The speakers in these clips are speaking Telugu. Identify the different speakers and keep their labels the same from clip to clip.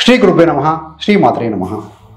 Speaker 1: శ్రీ గురుభే నమ శ్రీ మాత్రే నమ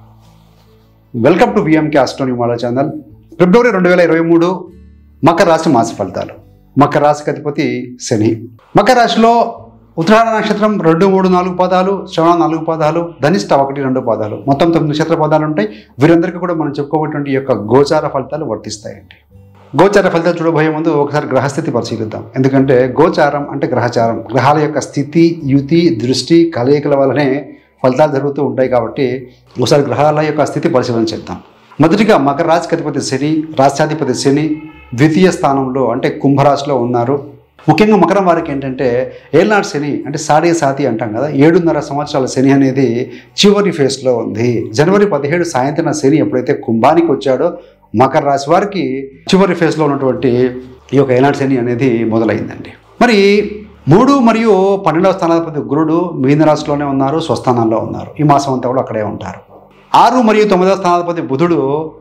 Speaker 1: వెల్కమ్ టు విఎంకే ఆస్ట్రోనిమాల ఛానల్ ఫిబ్రవరి రెండు వేల ఇరవై మూడు మకర రాశి మాస ఫలితాలు మకర రాశికి అధిపతి శని మకర రాశిలో ఉత్తరాయణ నక్షత్రం రెండు మూడు నాలుగు పాదాలు శ్రవణ నాలుగు పాదాలు ధనిష్ట ఒకటి రెండు పాదాలు మొత్తం తొమ్మిది నక్షత్ర పాదాలు ఉంటాయి వీరందరికీ కూడా మనం చెప్పుకోబోయేటువంటి ఈ యొక్క గోచార ఫలితాలు వర్తిస్తాయండి గోచార ఫలితాలు చూడబోయే ముందు ఒకసారి గ్రహస్థితి పరిశీలిద్దాం ఎందుకంటే గోచారం అంటే గ్రహచారం గ్రహాల యొక్క స్థితి యుతి దృష్టి కలయికల వల్లనే ఫలితాలు జరుగుతూ ఉంటాయి కాబట్టి ఒకసారి గ్రహాల యొక్క స్థితి పరిశీలన చేద్దాం మొదటిగా మకర రాశికి అధిపతి శని రాష్ట్రాధిపతి శని ద్వితీయ స్థానంలో అంటే కుంభరాశిలో ఉన్నారు ముఖ్యంగా మకరం వారికి ఏంటంటే ఏళ్ళనాడు శని అంటే సాడే సాతి అంటాం కదా ఏడున్నర సంవత్సరాల శని అనేది చివరి ఫేస్లో ఉంది జనవరి పదిహేడు సాయంత్రం శని ఎప్పుడైతే కుంభానికి వచ్చాడో మకర రాశి వారికి చివరి ఫేజ్లో ఉన్నటువంటి ఈ యొక్క ఏనాడు శని అనేది మొదలైందండి మరి మూడు మరియు పన్నెండవ స్థానాధిపతి గురుడు మీన రాశిలోనే ఉన్నారు స్వస్థానంలో ఉన్నారు ఈ మాసం అంతా కూడా అక్కడే ఉంటారు ఆరు మరియు తొమ్మిదవ స్థానాధిపతి బుధుడు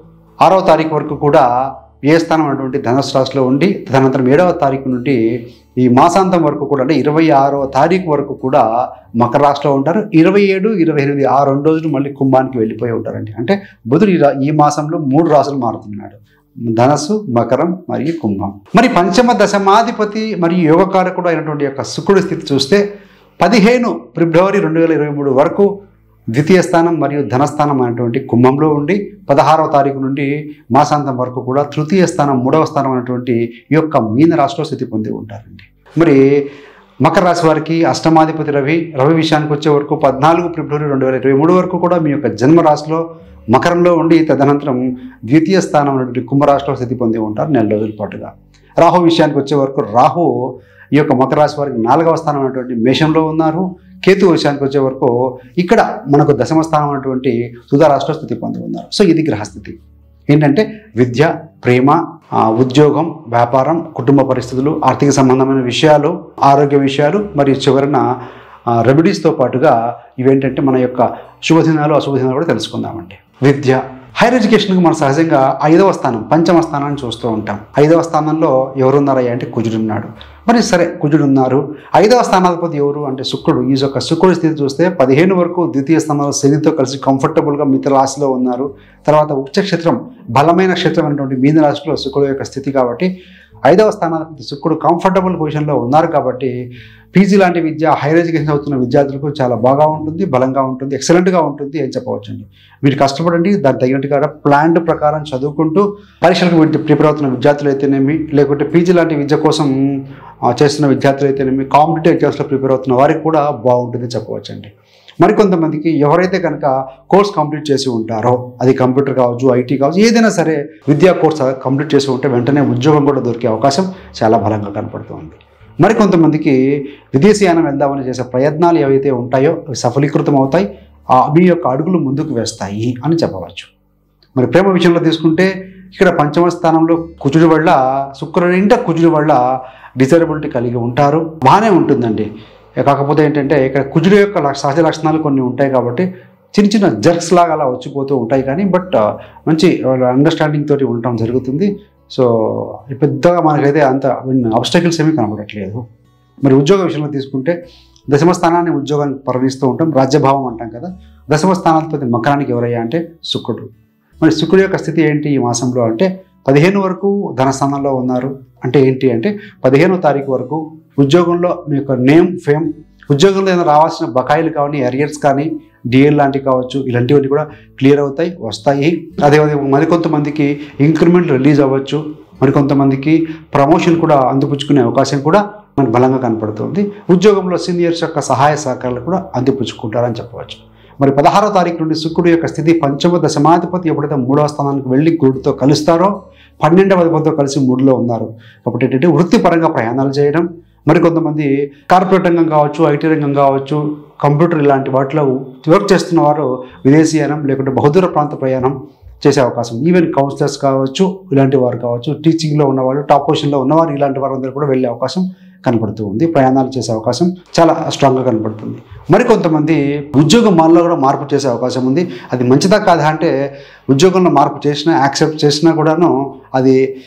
Speaker 1: ఆరవ తారీఖు వరకు కూడా ఏ స్థానం అనేటువంటి ధనుసు రాశిలో ఉండి తదనంతరం ఏడవ తారీఖు నుండి ఈ మాసాంతం వరకు కూడా అంటే ఇరవై ఆరవ తారీఖు వరకు కూడా మకర రాశిలో ఉంటారు ఇరవై ఏడు ఇరవై ఎనిమిది ఆ రెండు రోజులు మళ్ళీ కుంభానికి వెళ్ళిపోయి ఉంటారండి అంటే బుధుడు ఈ రా- ఈ మాసంలో మూడు రాసులు మారుతున్నాడు ధనస్సు మకరం మరియు కుంభం మరి పంచమ దశమాధిపతి మరియు యోగకారకుడు అయినటువంటి యొక్క శుక్రుడి స్థితి చూస్తే పదిహేను ఫిబ్రవరి రెండు వేల ఇరవై మూడు వరకు ద్వితీయ స్థానం మరియు ధనస్థానం అనేటువంటి కుంభంలో ఉండి పదహారవ తారీఖు నుండి మాసాంతం వరకు కూడా తృతీయ స్థానం మూడవ స్థానం అనేటువంటి ఈ యొక్క మీన రాశిలో స్థితి పొంది ఉంటారండి మరి మకర రాశి వారికి అష్టమాధిపతి రవి రవి విషయానికి వచ్చే వరకు పద్నాలుగు ఫిబ్రవరి రెండు వేల ఇరవై మూడు వరకు కూడా మీ యొక్క జన్మ రాశిలో మకరంలో ఉండి తదనంతరం ద్వితీయ స్థానం అనేటువంటి కుంభరాశిలో స్థితి పొంది ఉంటారు నెల రోజుల పాటుగా రాహు విషయానికి వచ్చే వరకు రాహు ఈ యొక్క మకర రాశి వారికి నాలుగవ స్థానం అనేటువంటి మేషంలో ఉన్నారు కేతు విషయానికి వచ్చే వరకు ఇక్కడ మనకు దశమ స్థానం అనేటువంటి తుదారాశిలో స్థితి పొంది ఉన్నారు సో ఇది గ్రహస్థితి ఏంటంటే విద్య ప్రేమ ఆ, ఉద్యోగం వ్యాపారం కుటుంబ పరిస్థితులు ఆర్థిక సంబంధమైన విషయాలు ఆరోగ్య విషయాలు మరియు చివరన ఆ, రెమెడీస్తో పాటుగా ఇవేంటంటే మన యొక్క శుభదినాలు అశుభదినాలు కూడా తెలుసుకుందామండి విద్య హైయర్ ఎడ్యుకేషన్కి మనం సహజంగా ఐదవ స్థానం పంచమ స్థానాన్ని చూస్తూ ఉంటాం ఐదవ స్థానంలో ఎవరున్నారయ్యా అంటే కుజుడున్నాడు మరి సరే కుజుడు ఉన్నారు ఐదవ స్థానాధిపతి ఎవరు అంటే శుక్రుడు ఈ యొక్క శుక్రుడి స్థితి చూస్తే పదిహేను వరకు ద్వితీయ స్థానంలో శనితో కలిసి కంఫర్టబుల్గా మిత్ర రాశిలో ఉన్నారు తర్వాత ఉచ్చ క్షేత్రం బలమైన క్షేత్రం అనేటువంటి మీన రాశిలో శుక్రుడు యొక్క స్థితి కాబట్టి ఐదవ స్థానాధిపతి శుక్రుడు కంఫర్టబుల్ పొజిషన్లో ఉన్నారు కాబట్టి పీజీ లాంటి విద్య హైయర్ ఎడ్యుకేషన్ అవుతున్న విద్యార్థులకు చాలా బాగా ఉంటుంది బలంగా ఉంటుంది ఎక్సలెంట్గా ఉంటుంది అని చెప్పవచ్చండి మీరు కష్టపడండి దానికి తగినట్టుగా ప్లాన్ ప్రకారం చదువుకుంటూ పరీక్షలకు వీటి ప్రిపేర్ అవుతున్న విద్యార్థులు అయితేనేమి లేకుంటే పీజీ లాంటి విద్య కోసం ఆ, చేస్తున్న విద్యార్థులు అయితేనేమి కాంపిటేటివ్ ఎగ్జామ్స్లో ప్రిపేర్ అవుతున్న వారికి కూడా బాగుంటుంది చెప్పవచ్చండి మరికొంతమందికి ఎవరైతే కనుక కోర్స్ కంప్లీట్ చేసి ఉంటారో అది కంప్యూటర్ కావచ్చు ఐటీ కావచ్చు ఏదైనా సరే విద్యా కోర్స్ కంప్లీట్ చేసి ఉంటే వెంటనే ఉద్యోగం కూడా దొరికే అవకాశం చాలా బలంగా కనపడుతుంది మరికొంతమందికి విదేశీయానం వెళ్దామని చేసే ప్రయత్నాలు ఏవైతే ఉంటాయో అవి సఫలీకృతం అవుతాయి ఆ మీ యొక్క అడుగులు ముందుకు వేస్తాయి అని చెప్పవచ్చు మరి ప్రేమ విషయంలో తీసుకుంటే ఇక్కడ పంచమ స్థానంలో కుజుడి వల్ల శుక్రుడి ఇంట కుజుడి వల్ల డిజైరబిలిటీ కలిగి ఉంటారు బాగానే ఉంటుందండి కాకపోతే ఏంటంటే ఇక్కడ కుజుడి యొక్క లక్ష- సహజ లక్షణాలు కొన్ని ఉంటాయి కాబట్టి చిన్న చిన్న జర్క్స్ లాగా అలా వచ్చిపోతూ ఉంటాయి కానీ బట్ మంచి అండర్స్టాండింగ్ తోటి ఉండటం జరుగుతుంది సో పెద్దగా మనకైతే అంత అబ్స్టకిల్స్ ఏమీ కనబడట్లేదు మరి ఉద్యోగ విషయంలో తీసుకుంటే దశమ స్థానాన్ని ఉద్యోగానికి పరిగణిస్తూ ఉంటాం రాజ్యభావం అంటాం కదా దశమ స్థానాధిపతి మకరానికి ఎవరయ్యా అంటే శుక్రుడు మరి శుక్రుడు యొక్క స్థితి ఏంటి ఈ మాసంలో అంటే పదిహేను వరకు ధనస్థానంలో ఉన్నారు అంటే ఏంటి అంటే పదిహేనో తారీఖు వరకు ఉద్యోగంలో మీ యొక్క నేమ్ ఫేమ్ ఉద్యోగంలో ఏదైనా రావాల్సిన బకాయిలు కానీ అరియర్స్ కానీ డిఎల్ లాంటివి కావచ్చు ఇలాంటివన్నీ కూడా క్లియర్ అవుతాయి వస్తాయి అదేవిధంగా మరికొంతమందికి ఇంక్రిమెంట్ రిలీజ్ అవ్వచ్చు మరికొంతమందికి ప్రమోషన్ కూడా అందిపుచ్చుకునే అవకాశం కూడా మనకు బలంగా కనపడుతుంది ఉద్యోగంలో సీనియర్స్ యొక్క సహాయ సహకారాలు కూడా అందిపుచ్చుకుంటారని చెప్పవచ్చు మరి పదహారో తారీఖు నుండి శుక్రుడు యొక్క స్థితి పంచమ దశమాధిపతి ఎప్పుడైతే మూడవ స్థానానికి వెళ్ళి గురుడితో కలుస్తారో పన్నెండవ అధిపతితో కలిసి మూడులో ఉన్నారు కాబట్టి ఏంటంటే వృత్తిపరంగా ప్రయాణాలు చేయడం మరి కొంతమంది కార్పొరేట్ రంగం కావచ్చు ఐటీ రంగం కావచ్చు కంప్యూటర్ ఇలాంటి వాటిలో వర్క్ చేస్తున్న వారు విదేశీయానం లేకుంటే బహుదూర ప్రాంత ప్రయాణం చేసే అవకాశం ఈవెన్ కౌన్సిలర్స్ కావచ్చు ఇలాంటి వారు కావచ్చు టీచింగ్లో ఉన్నవాళ్ళు టాప్ పొజిషన్లో ఉన్నవారు ఇలాంటి వారందరూ కూడా వెళ్ళే అవకాశం కనపడుతూ ఉంది ప్రయాణాలు చేసే అవకాశం చాలా స్ట్రాంగ్గా కనపడుతుంది మరి కొంతమంది ఉద్యోగం మాల్లో కూడా మార్పు చేసే అవకాశం ఉంది అది మంచిదా కాదా అంటే ఉద్యోగంలో మార్పు చేసినా యాక్సెప్ట్ చేసినా కూడాను అది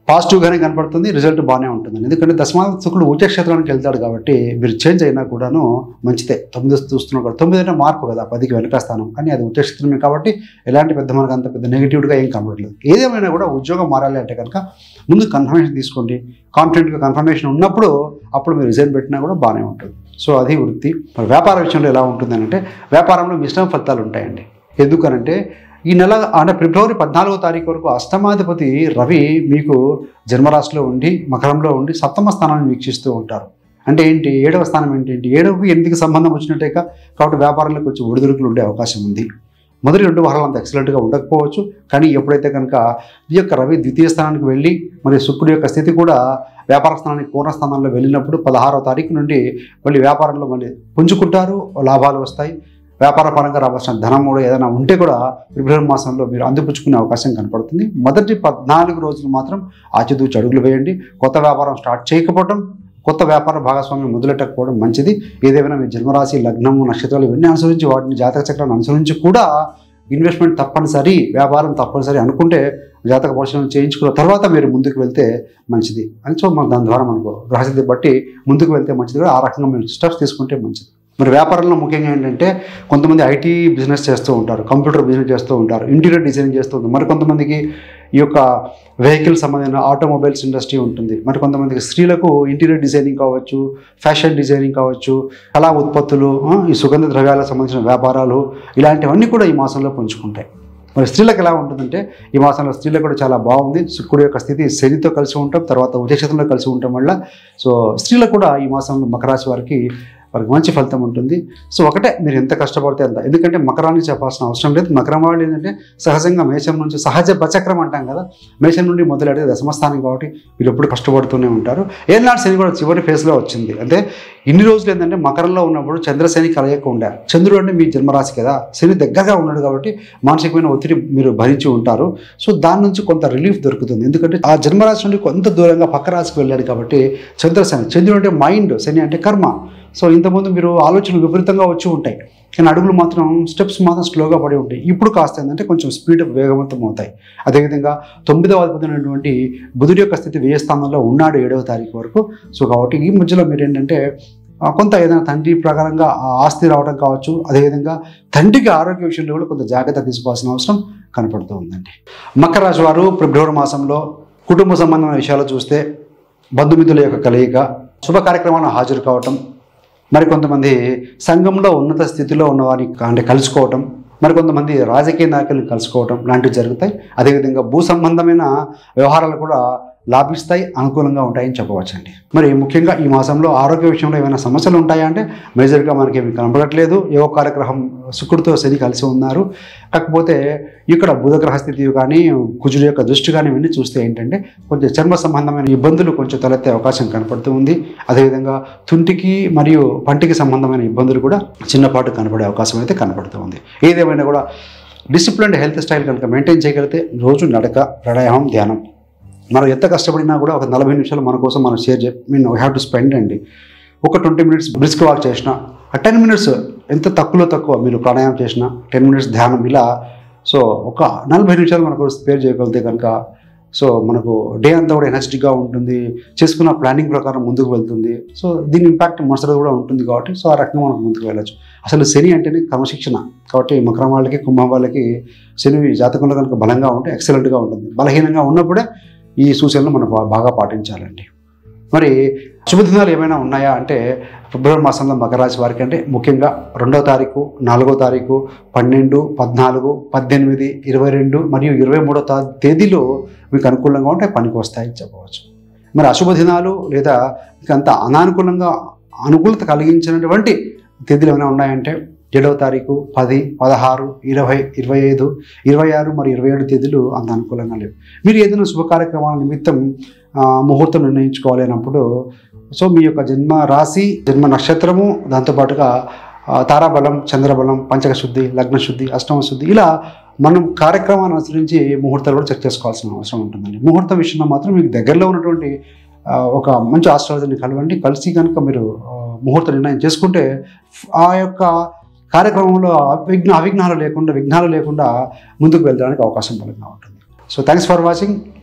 Speaker 1: పాజిటివ్గానే కనపడుతుంది రిజల్ట్ బాగానే ఉంటుందండి ఎందుకంటే దశమాన శుక్రుడు ఉచ్చ క్షేత్రానికి వెళ్తాడు కాబట్టి మీరు చేంజ్ అయినా కూడాను మంచిదే తొమ్మిది చూస్తున్నా కూడా తొమ్మిది అంటే మార్పు కదా పదికి వెనక స్థానం కానీ అది ఉచ్చ క్షేత్రమే కాబట్టి ఎలాంటి పెద్ద మనకు అంత పెద్ద నెగిటివ్గా ఏం కనబడలేదు ఏదేమైనా కూడా ఉద్యోగం మారాలి అంటే కనుక ముందు కన్ఫర్మేషన్ తీసుకోండి కాన్ఫిడెంట్గా కన్ఫర్మేషన్ ఉన్నప్పుడు అప్పుడు మీరు రిజైన్ పెట్టినా కూడా బాగానే ఉంటుంది సో అది వృత్తి మరి వ్యాపార విషయంలో ఎలా ఉంటుంది అంటే వ్యాపారంలో మిశ్రమ ఫలితాలు ఉంటాయండి ఎందుకనంటే ఈ నెల అంటే ఫిబ్రవరి పద్నాలుగో తారీఖు వరకు అష్టమాధిపతి రవి మీకు జన్మరాశిలో ఉండి మకరంలో ఉండి సప్తమ స్థానాన్ని వీక్షిస్తూ ఉంటారు అంటే ఏంటి ఏడవ స్థానం ఏంటి ఏంటి ఏడవకు ఎనిమిదికి సంబంధం వచ్చినట్టే కా- కాబట్టి వ్యాపారంలో కొంచెం ఒడిదుడుకులు ఉండే అవకాశం ఉంది మొదటి రెండు వారాలు అంత ఎక్సలెంట్గా ఉండకపోవచ్చు కానీ ఎప్పుడైతే కనుక ఈ యొక్క రవి ద్వితీయ స్థానానికి వెళ్ళి మరి శుక్రుడి యొక్క స్థితి కూడా వ్యాపార స్థానానికి పూర్ణ స్థానంలో వెళ్ళినప్పుడు పదహారవ తారీఖు నుండి మళ్ళీ వ్యాపారంలో మళ్ళీ పుంజుకుంటారు లాభాలు వస్తాయి వ్యాపార పరంగా రావాల్సిన ధనం కూడా ఏదైనా ఉంటే కూడా ఫిబ్రవరి మాసంలో మీరు అందిపుచ్చుకునే అవకాశం కనపడుతుంది మొదటి పద్నాలుగు రోజులు మాత్రం ఆచితూచి అడుగులు వేయండి కొత్త వ్యాపారం స్టార్ట్ చేయకపోవడం కొత్త వ్యాపార భాగస్వామ్యం మొదలెట్టకపోవడం మంచిది ఏదేమైనా మీ జన్మరాశి లగ్నము నక్షత్రాలు ఇవన్నీ అనుసరించి వాటిని జాతక చక్రాన్ని అనుసరించి కూడా ఇన్వెస్ట్మెంట్ తప్పనిసరి వ్యాపారం తప్పనిసరి అనుకుంటే జాతక పరిశీలన చేయించుకున్న తర్వాత మీరు ముందుకు వెళ్తే మంచిది అని సో మన దాని ద్వారా మనకు గ్రహస్థితి బట్టి ముందుకు వెళ్తే మంచిది కూడా ఆ రకంగా మీరు స్టెప్స్ తీసుకుంటే మంచిది మరి వ్యాపారంలో ముఖ్యంగా ఏంటంటే కొంతమంది ఐటీ బిజినెస్ చేస్తూ ఉంటారు కంప్యూటర్ బిజినెస్ చేస్తూ ఉంటారు ఇంటీరియర్ డిజైనింగ్ చేస్తూ ఉంటారు మరి కొంతమందికి ఈ యొక్క వెహికల్ సంబంధించిన ఆటోమొబైల్స్ ఇండస్ట్రీ ఉంటుంది మరి కొంతమందికి స్త్రీలకు ఇంటీరియర్ డిజైనింగ్ కావచ్చు ఫ్యాషన్ డిజైనింగ్ కావచ్చు కళా ఉత్పత్తులు ఆ, ఈ సుగంధ ద్రవ్యాలకు సంబంధించిన వ్యాపారాలు ఇలాంటివన్నీ కూడా ఈ మాసంలో పుంజుకుంటాయి మరి స్త్రీలకు ఎలా ఉంటుందంటే ఈ మాసంలో స్త్రీలకు కూడా చాలా బాగుంది శుక్రుడు యొక్క స్థితి శనితో కలిసి ఉంటాం తర్వాత ఉదయక్షేత్రంలో కలిసి ఉండటం వల్ల సో స్త్రీలకు కూడా ఈ మాసంలో మకర రాశి వారికి వారికి మంచి ఫలితం ఉంటుంది సో ఒకటే మీరు ఎంత కష్టపడితే అంత ఎందుకంటే మకరానికి చెప్పాల్సిన అవసరం లేదు మకరం వాళ్ళు ఏంటంటే సహజంగా మేషం నుంచి సహజ బచక్రం అంటాం కదా మేషం నుండి మొదలెడితే దశమస్థానం కాబట్టి మీరు ఎప్పుడు కష్టపడుతూనే ఉంటారు ఏనాడు శని కూడా చివరి ఫేజ్లో వచ్చింది అంటే ఇన్ని రోజులు ఏంటంటే మకరంలో ఉన్నప్పుడు చంద్రశని కలయిక ఉండే చంద్రుడు అంటే మీ జన్మరాశి కదా శని దగ్గరగా ఉన్నాడు కాబట్టి మానసికమైన ఒత్తిడి మీరు భరించి ఉంటారు సో దాని నుంచి కొంత రిలీఫ్ దొరుకుతుంది ఎందుకంటే ఆ జన్మరాశి నుండి కొంత దూరంగా పక్క రాశికి వెళ్ళాడు కాబట్టి చంద్రశని చంద్రుడు అంటే మైండ్ శని అంటే కర్మ సో ఇంతకుముందు మీరు ఆలోచనలు విపరీతంగా వచ్చి ఉంటాయి కానీ అడుగులు మాత్రం స్టెప్స్ మాత్రం స్లోగా పడి ఉంటాయి ఇప్పుడు కాస్త ఏంటంటే కొంచెం స్పీడ్ వేగవంతం అవుతాయి అదేవిధంగా తొమ్మిదవ అధిపతి అయినటువంటి బుధుడి యొక్క స్థితి వ్యయ స్థానంలో ఉన్నాడు ఏడవ తారీఖు వరకు సో కాబట్టి ఈ మధ్యలో మీరు ఏంటంటే ఆ, కొంత ఏదైనా తండ్రి ప్రకారంగా ఆ ఆస్తి రావడం కావచ్చు అదేవిధంగా తండ్రికి ఆరోగ్య విషయంలో కూడా కొంత జాగ్రత్త తీసుకోవాల్సిన అవసరం కనపడుతూ ఉందండి మకర రాశి వారు ఫిబ్రవరి మాసంలో కుటుంబ సంబంధమైన విషయాలు చూస్తే బంధుమిత్రుల యొక్క కలయిక శుభ కార్యక్రమాలను హాజరు కావటం మరి కొంతమంది సంఘంలో ఉన్నత స్థితిలో ఉన్నవారిని అంటే కలుసుకోవటం మరి కొంతమంది రాజకీయ నాయకులను కలుసుకోవటం లాంటివి జరుగుతాయి అదేవిధంగా భూ సంబంధమైన వ్యవహారాలు కూడా లాభిస్తాయి అనుకూలంగా ఉంటాయని చెప్పవచ్చండి మరి ముఖ్యంగా ఈ మాసంలో ఆరోగ్య విషయంలో ఏమైనా సమస్యలు ఉంటాయా అంటే మేజర్గా మనకి ఏమి కనపడట్లేదు ఏవో కార్యగ్రహం శుక్రుడితో శని కలిసి ఉన్నారు కాకపోతే ఇక్కడ బుధగ్రహ స్థితి కానీ కుజుడు యొక్క దృష్టి కానీ ఇవన్నీ చూస్తే ఏంటంటే కొంచెం చర్మ సంబంధమైన ఇబ్బందులు కొంచెం తలెత్తే అవకాశం కనపడుతూ ఉంది అదేవిధంగా తుంటికి మరియు పంటికి సంబంధమైన ఇబ్బందులు కూడా చిన్నపాటు కనపడే అవకాశం అయితే కనపడుతూ ఉంది ఏదేమైనా కూడా డిసిప్లిన్డ్ హెల్త్ స్టైల్ కనుక మెయింటైన్ చేయగలిగితే రోజు నడక ప్రాణాయామం ధ్యానం మనం ఎంత కష్టపడినా కూడా ఒక నలభై నిమిషాలు మన కోసం మనం షేర్ చే mean we have to spend అండి ఒక ట్వంటీ మినిట్స్ బ్రిస్క్ వాక్ చేసిన ఆ టెన్ మినిట్స్ ఎంత తక్కువలో తక్కువ మీరు ప్రాణాయామం చేసిన టెన్ మినిట్స్ ధ్యానం ఇలా సో ఒక నలభై నిమిషాలు మనకు స్పేర్ చేయగలిగితే కనుక సో మనకు డే అంతా కూడా ఎనర్జెటిక్గా ఉంటుంది చేసుకున్న ప్లానింగ్ ప్రకారం ముందుకు వెళ్తుంది సో దీని ఇంపాక్ట్ మనసులో కూడా ఉంటుంది కాబట్టి సో ఆ రకంగా మనకు ముందుకు వెళ్ళచ్చు అసలు శని అంటేనే క్రమశిక్షణ కాబట్టి మకరం వాళ్ళకి కుంభం వాళ్ళకి శని జాతకంలో కనుక బలంగా ఉంటే ఎక్సలెంట్గా ఉంటుంది బలహీనంగా ఉన్నప్పుడే ఈ సూచనలు మనం బా- బాగా పాటించాలండి మరి శుభదినాలు ఏమైనా ఉన్నాయా అంటే ఫిబ్రవరి మాసంలో మకర రాశి వారికి అంటే ముఖ్యంగా రెండో తారీఖు నాలుగో తారీఖు పన్నెండు పద్నాలుగు పద్దెనిమిది ఇరవై రెండు మరియు ఇరవై మూడో తా తేదీలో మీకు అనుకూలంగా ఉంటే పనికి వస్తాయని చెప్పవచ్చు మరి అశుభ దినాలు లేదా మీకు అంత అనానుకూలంగా అనుకూలత కలిగించినటువంటి తేదీలు ఏమైనా ఉన్నాయంటే ఏడవ తారీఖు పది పదహారు ఇరవై ఇరవై ఐదు ఇరవై ఆరు మరి ఇరవై ఏడు తేదీలు అంత అనుకూలంగా లేవు మీరు ఏదైనా శుభ కార్యక్రమాల నిమిత్తం ఆ, ముహూర్తం నిర్ణయించుకోవాలి అన్నప్పుడు సో మీ యొక్క జన్మ రాశి జన్మ నక్షత్రము దాంతోపాటుగా ఆ, తారాబలం చంద్రబలం పంచక శుద్ధి లగ్న శుద్ధి అష్టమ శుద్ధి ఇలా మనం కార్యక్రమాన్ని అనుసరించి ముహూర్తాలు కూడా చెక్ చేసుకోవాల్సిన అవసరం ఉంటుందండి ముహూర్తం విషయంలో మాత్రం మీకు దగ్గరలో ఉన్నటువంటి ఆ, ఒక మంచి ఆస్ట్రాలజీని కలవండి కలిసి కనుక మీరు ఆ, ముహూర్త నిర్ణయం చేసుకుంటే ఆ యొక్క కార్యక్రమంలో విఘ్న అవిఘ్నాలు లేకుండా విఘ్నాలు లేకుండా ముందుకు వెళ్ళడానికి అవకాశం బలంగా ఉంటుంది సో థ్యాంక్స్ ఫర్ వాచింగ్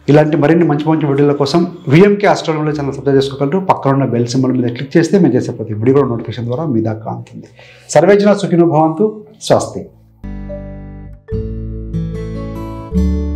Speaker 1: ఇలాంటి మరిన్ని మంచి మంచి వీడియోల కోసం విఎంకే ఆస్ట్రాలజీలో ఛానల్ సబ్స్క్రైబ్ చేసుకోగలరు పక్కన ఉన్న బెల్ సింబల్ మీద క్లిక్ చేస్తే మేము చేసే ప్రతి వీడియో కూడా నోటిఫికేషన్ ద్వారా మీ దాకా అందుతుంది సర్వేజన సుఖినో భవంతు స్వస్తి